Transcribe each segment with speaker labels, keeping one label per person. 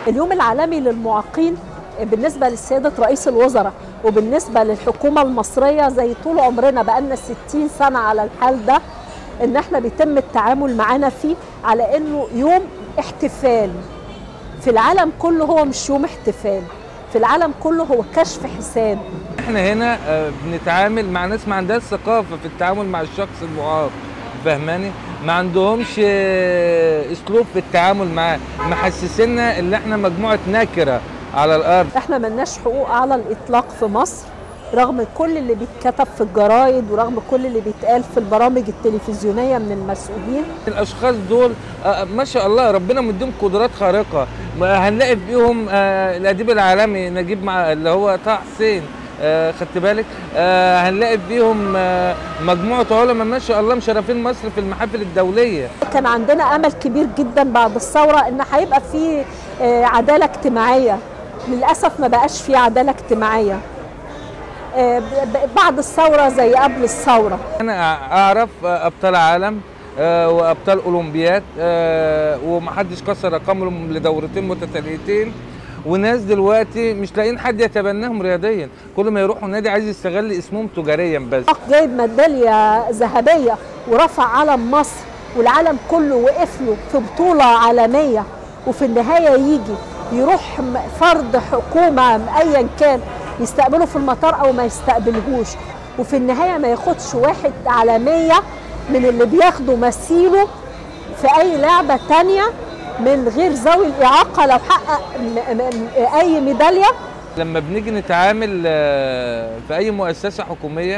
Speaker 1: اليوم العالمي للمعاقين بالنسبة لسيادة رئيس الوزراء وبالنسبة للحكومة المصرية زي طول عمرنا بقالنا 60 سنة على الحال ده ان احنا بيتم التعامل معانا فيه على انه يوم احتفال في العالم كله هو مش يوم احتفال في العالم كله هو كشف حساب
Speaker 2: احنا هنا آه، بنتعامل مع ناس ما عندهاش ثقافه في التعامل مع الشخص المعاق فاهماني ما عندهمش آه، اسلوب في التعامل معاه محسسنا ان احنا مجموعه نكره على الارض
Speaker 1: احنا ملناش حقوق على الاطلاق في مصر رغم كل اللي بيتكتب في الجرايد ورغم كل اللي بيتقال في البرامج التلفزيونية من المسؤولين
Speaker 2: الاشخاص دول آه، ما شاء الله ربنا مديهم قدرات خارقه ما هنلاقي فيهم آه، الاديب العالمي نجيب مع اللي هو طه حسين آه، خدت بالك آه، هنلاقي فيهم آه، مجموعه علماء ما شاء الله مشرفين مصر في المحافل الدوليه
Speaker 1: كان عندنا امل كبير جدا بعد الثورة ان هيبقى في آه، عدالة اجتماعية للأسف ما بقاش في عدالة اجتماعية آه، ب- ب- بعد الثورة زي قبل الثورة
Speaker 2: انا اعرف ابطال عالم آه، وابطال اولمبياد آه، ومحدش كسر رقمهم لدورتين متتاليتين وناس دلوقتي مش لاقيين حد يتبناهم رياضيا كل ما يروحوا النادي عايز يستغل اسمهم تجاريا بس
Speaker 1: جايب ميدالية ذهبية ورفع علم مصر والعالم كله وقف له في بطولة عالمية وفي النهاية يجي يروح م- فرد حكومة أيا كان يستقبله في المطار أو ما يستقبلهوش وفي النهاية ما ياخدش واحد عالمية من اللي بياخدوا مثيله في أي لعبة تانية من غير ذوي الإعاقة لو حقق م- م- أي ميدالية
Speaker 2: لما بنيجي نتعامل آه، في اي مؤسسه حكوميه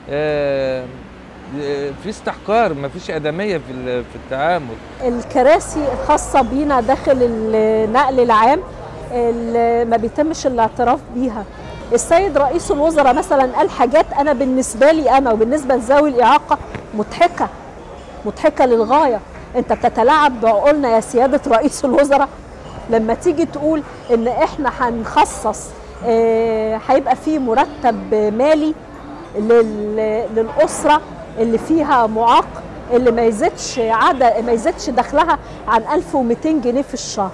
Speaker 2: آه، آه، في استحقار مفيش ادميه في ال- في التعامل
Speaker 1: الكراسي الخاصة بينا داخل النقل العام اللي ما بيتمش الاعتراف بيها السيد رئيس الوزراء مثلا قال حاجات انا بالنسبه لي انا وبالنسبه لذوي الاعاقه مضحكه مضحكه للغايه انت بتتلاعب بعقولنا يا سياده رئيس الوزراء لما تيجي تقول ان احنا هنخصص آه، هيبقى في مرتب مالي لل- للاسره اللي فيها معاق اللي ما يزيدش عدد ما يزيدش دخلها عن 1200 جنيه في الشهر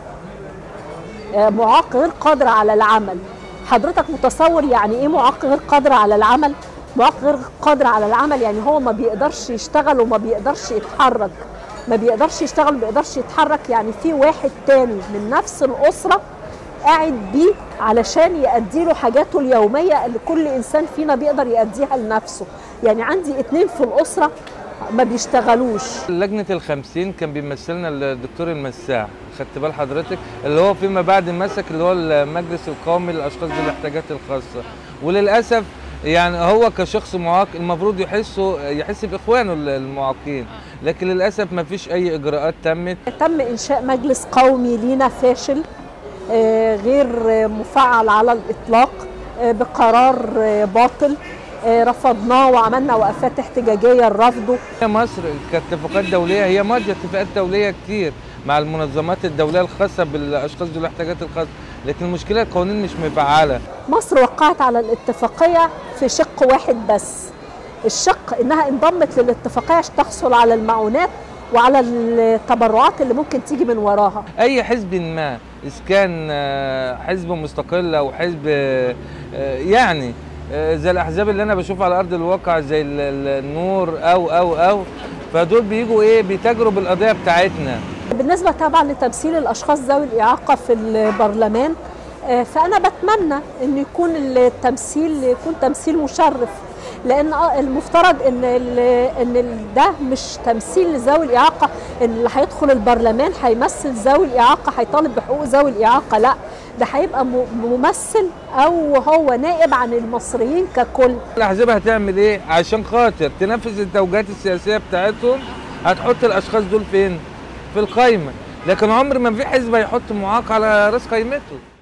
Speaker 1: آه، معاق غير قادر على العمل حضرتك متصور يعني ايه معاق غير قادر على العمل معاق غير قادر على العمل يعني هو ما بيقدرش يشتغل وما بيقدرش يتحرك ما بيقدرش يشتغل ما بيقدرش يتحرك يعني في واحد تاني من نفس الأسرة قاعد بيه علشان يأدي له حاجاته اليومية اللي كل إنسان فينا بيقدر يأديها لنفسه يعني عندي اتنين في الأسرة ما بيشتغلوش
Speaker 2: لجنة الخمسين كان بيمثلنا الدكتور المساح خدت بال حضرتك اللي هو فيما بعد مسك اللي هو المجلس القومي للأشخاص ذوي الاحتياجات الخاصة وللأسف يعني هو كشخص معاق المفروض يحسه يحس بإخوانه المعاقين لكن للأسف ما فيش أي إجراءات تمت
Speaker 1: تم إنشاء مجلس قومي لينا فاشل آه، غير آه، مفعل على الإطلاق آه، بقرار آه، باطل آه، رفضناه وعملنا وقفات احتجاجية لرفضه
Speaker 2: هي مصر كاتفاقات دولية هي ماضية اتفاقات دولية كتير مع المنظمات الدولية الخاصة بالأشخاص ذوي الاحتياجات الخاصة لكن المشكلة القوانين مش مفعلة
Speaker 1: مصر وقعت على الاتفاقية في شق واحد بس الشق إنها انضمت للاتفاقية عشان تحصل على المعونات وعلى التبرعات اللي ممكن تيجي من وراها
Speaker 2: اي حزب ما اذا كان آه، حزب مستقل او حزب آه، آه، يعني آه، زي الاحزاب اللي انا بشوفها على ارض الواقع زي ال- ال- النور او او او فدول بيجوا ايه بيتاجروا بالقضيه بتاعتنا
Speaker 1: بالنسبة طبعا لتمثيل الأشخاص ذوي الإعاقة في البرلمان آه، فأنا بتمنى أن يكون التمثيل يكون تمثيل مشرف لأن آه المفترض أن ال- أن ال- ده مش تمثيل لذوي الإعاقة أن اللي هيدخل البرلمان هيمثل ذوي الإعاقة هيطالب بحقوق ذوي الإعاقة لا ده هيبقى م- ممثل أو هو نائب عن المصريين ككل
Speaker 2: الاحزاب هتعمل ايه عشان خاطر تنفذ التوجيهات السياسيه بتاعتهم هتحط الاشخاص دول فين في القايمه لكن عمر ما في حزب هيحط معاق على راس قايمته